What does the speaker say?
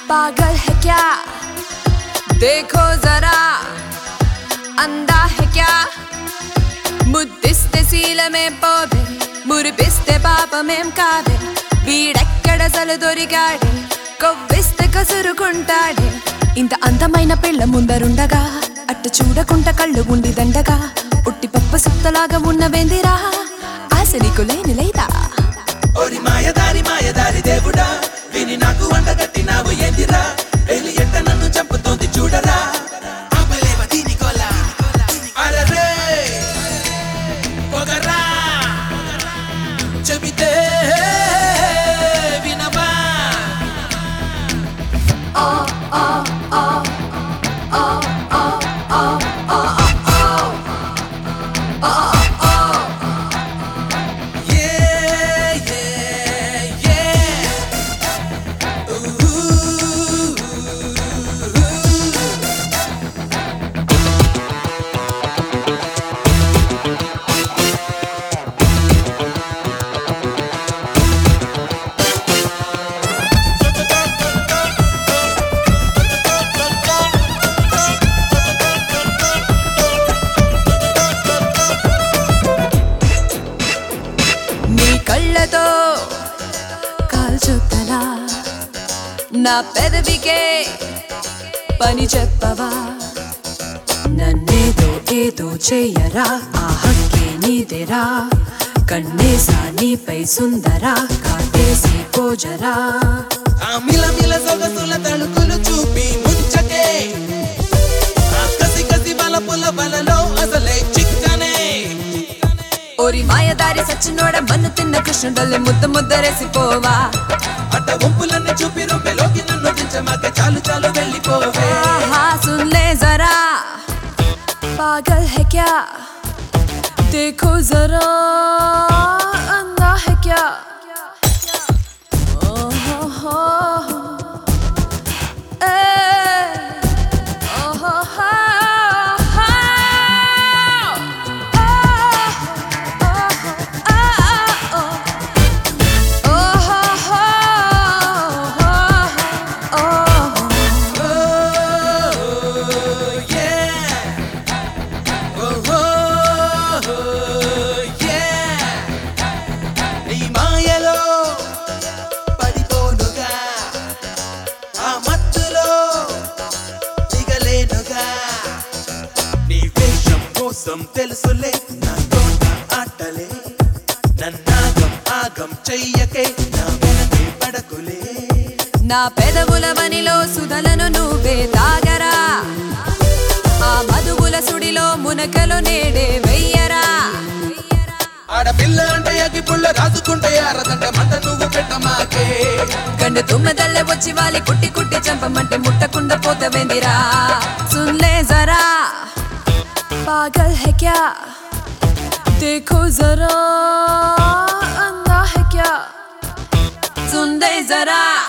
पागल है क्या देखो जरा अंधा है क्या ముద్దిస్తే శీలమేం పోదే మురిపిస్తే పాపమేం కాదే వీడెక్కడసలు దొరికాడే కొవ్విస్తే కసురుకుంటాడే ఇంత అందమైన పిల్ల ముందరుండగా అట్టు చూడకుంట కళ్ళు ఉండి దండగా ఉట్టి పప్ప సుత్తలాగా ఉన్నవేందిరా ఆశ నీకు లేని లేదా ఓరి మాయదారి మాయదారి దేవుడా విని నాకు వండగట్టినావు ఏందిరా వెళ్ళి ఎట్ట నన్ను చంపుతోంది చూడరా ఆపలేవ దీని గోల అరరే పొగరా చెబితే వినవా Yeah, yeah, yeah. Ooh. నీ కళ్ళతో కాల్చుతలా నా పెదవికే పని చెప్పవా నన్నేదో ఏదో చెయ్యరా ఆ హక్కే నీదేరా కన్నేసా నీపై సుందరా కాటేసి పోజరా ఆ మిలమిల సొగసుల తణుకులు చూపి ముంచకే ఆ కసి కసి బలపుల బలలో అసలే చిక్కనే ఓరి మాయదారి సచ్చినోడ మన్ను తిన్న కృష్ణుడల్లి ముద్ద ముద్దరేసిపోవా అట్ట వంపులన్నీ చూపి రొమ్మెలోకి నన్ను దించమాక చాలు చాలు వెళ్ళిపోవే आहा, सुन ले जरा पागल है क्या देखो जरा अंधा है क्या ओहो हो ए, ओहो हो, हो, ओ, ओ, ओ, ओहो हो, हो, हो, Oh, yeah. Oh, oh, yeah. నీ మాయలో పడిపోనుగా ఆ మత్తులో దిగలేనుగా నీ వేషం కోసం తెలుసులే నాతో నా ఆటలే నన్నాగం ఆగం చెయ్యకే నా వెనకే పడకులే నా పెదవుల వనిలో సుధలను నువ్వే తాగరా ఆ మధువుల సుడిలో మునకలు నేడే వెయ్యరా ఆడపిల్ల అంటే అగి పుల్ల రాసుకుంటే ఆరదంట మంట నువ్వు పెట్టమాకే గండు తుమ్మెదల్లే వచ్చి వాలి కుట్టి కుట్టి చంపమంటే ముట్టకుండా పోతవేందిరా సున్లే జరా పాగల్ है क्या देखो जरा अंधा है क्या सुन दे जरा